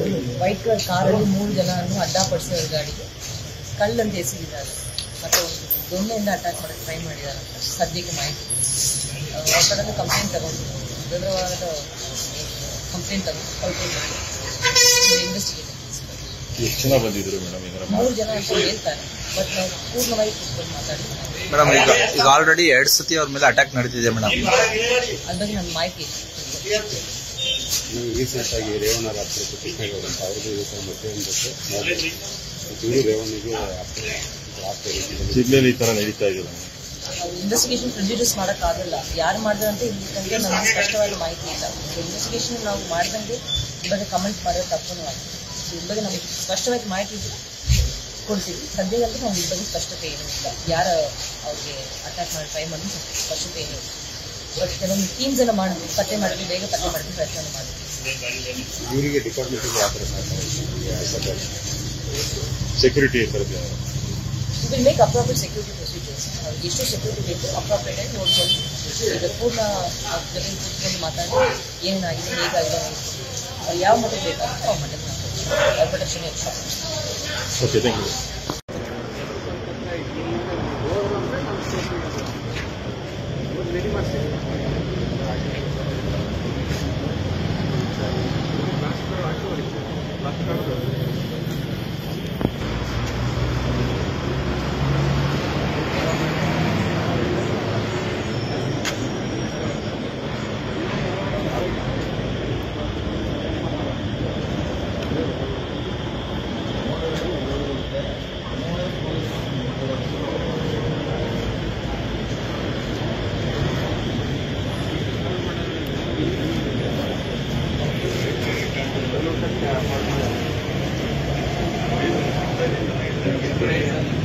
White colour ಕಾರಲ್ಲಿ ಮೂರು ಜನರನ್ನು ಅಡ್ಡಪಡಿಸಿದ ಗಾಡಿಗೆ ಕಳ್ಳಂತ ಎಸಗಿದ್ದಾರೆ ಮತ್ತೆ ಒಂದು ದೊಣ್ಣೆಯಿಂದ ಅಟ್ಯಾಕ್ ಮಾಡೋಕ್ಕೆ ಟ್ರೈ ಮಾಡಿದ್ದಾರೆ ಅಂತ ಸದ್ಯಕ್ಕೆ ಮಾಹಿತಿ ಆ, ಅವ್ರ ಕಡೆಯಿಂದ ಕಂಪ್ಲೇಂಟ್ ತಗೊಂಡು ವಿವರವಾದ ಕಂಪ್ಲೇಂಟ್ ತಗೊಂಡು ಕಳ್ಕೊಂಡು ಇನ್ವೆಸ್ಟಿಗೇಷನ್ ಎಷ್ಟು ಜನ ಬಂದಿದ್ರು ಮೇಡಮ್ ಇದರ ಮೂರು ಜನ ಅಂತ ಹೇಳ್ತಾರೆ ಬಟ್ ನಾವು ಪೂರ್ಣವಾಗಿ ಕೂತ್ಕೊಂಡು ಮಾತಾಡಿ ಮೇಡಮ್ ಈಗ ಈಗ ಆಲ್ರೆಡಿ ಎರಡ್ ಸತಿ ಅವ್ರ ಮೇಲೆ ಅಟ್ಯಾಕ್ ನಡೀತಿದೆ ಮೇಡಮ್ ಅದ್ರ ಬಗ್ಗೆ ನಮ್ಗೆ ಮಾಹಿತಿ ಇಲ್ಲ ರೀಸೆಂಟ್ ಆಗಿ ರೇವಣ್ಣ ರಾತ್ರಿ ಕೃಷ್ಣಗೌಡ ಅಂತ ಅವ್ರದ್ದು ಇದು ಸಹ ಮತ್ತೆ ಒಂದಕ್ಕೆ ಇವರು ರೇವಣ್ಣಿಗೆ ಆಗ್ತದೆ ಆಗ್ತಾ ಇದೆ ಜಿಲ್ಲೆಯಲ್ಲಿ ಈ ತರ ನಡೀತಾ ಇದೆ ಇನ್ವೆಸ್ಟಿಗೇಷನ್ ಪ್ರಿಜುಡಿಸ್ ಮಾಡೋಕ್ಕಾಗಲ್ಲ ಯಾರು ಮಾಡಿದ್ರಂತ ಇಲ್ಲಿ ತನಕ ನಮಗೆ ಸ್ಪಷ್ಟವಾದ ಮಾಹಿತಿ ಇಲ್ಲ ಇನ್ವೆಸ್ಟಿಗೇಷನ್ ನಾವು ಮಾಡಿದಂಗೆ ಇದ್ರ ಬಗ್ಗೆ ಕಮೆಂಟ್ ಮಾಡೋದು ತಪ್ಪು ಆಗಿದೆ ಸೊ ಇದ್ರ ಬಗ್ಗೆ ನಮಗೆ ಸ್ಪಷ್ಟವಾದ ಮಾಹಿತಿ ಇದ್ರೆ ಕೊಡ್ತೀವಿ ಸದ್ಯದಲ್ಲಿ ನಾವು ಇದ್ರ ಬಗ್ಗೆ ಸ್ಪಷ್ಟತೆ ಏನೂ ಇಲ್ಲ ಯಾರ ಅವ್ರಿಗೆ ಅಟ್ಯಾಕ್ ಮಾಡಿ ಟ್ರೈ ಮಾಡಿದ್ರು ಸ್ಪಷ್ಟತೆ ಏನೂ ಇಲ್ಲ ಬಟ್ ಕೆಲವೊಂದು ಟೀಮ್ಸ್ ಎಲ್ಲ ಮಾಡಿದ್ವಿ ಪತ್ತೆ ಮಾಡಿದ್ವಿ ಬೇಗ ಪತ್ತೆ ಮಾಡಿದ್ವಿ ಪ್ರಯತ್ನ ಮಾಡಿದ್ವಿ ಇವರಿಗೆ ಡಿಪಾರ್ಟ್ಮೆಂಟಿಗೆ ಯಾವ ಥರ ಮಾಡ್ತಾರೆ ಸೆಕ್ಯೂರಿಟಿ ಥರದ್ದು will make appropriate security procedures ಎಷ್ಟು ಸೆಕ್ಯೂರಿಟಿ ಬೇಕು ಅಪ್ರಾಪ್ರಿಯೇಟ್ ಆಗಿ ನೋಡ್ಕೊಂಡು ಈಗ ಪೂರ್ಣ ಆ ಜೊತೆ ಕೂತ್ಕೊಂಡು ಮಾತಾಡಿ ಏನೇನಾಗಿದೆ ಹೇಗಾಗಿದೆ ಅನ್ನೋದು ಯಾವ ಮಟ್ಟಕ್ಕೆ ಬೇಕಾಗುತ್ತೆ ಆ ಮಟ್ಟಕ್ಕೆ ನಾವು protection okay thank you Thank you.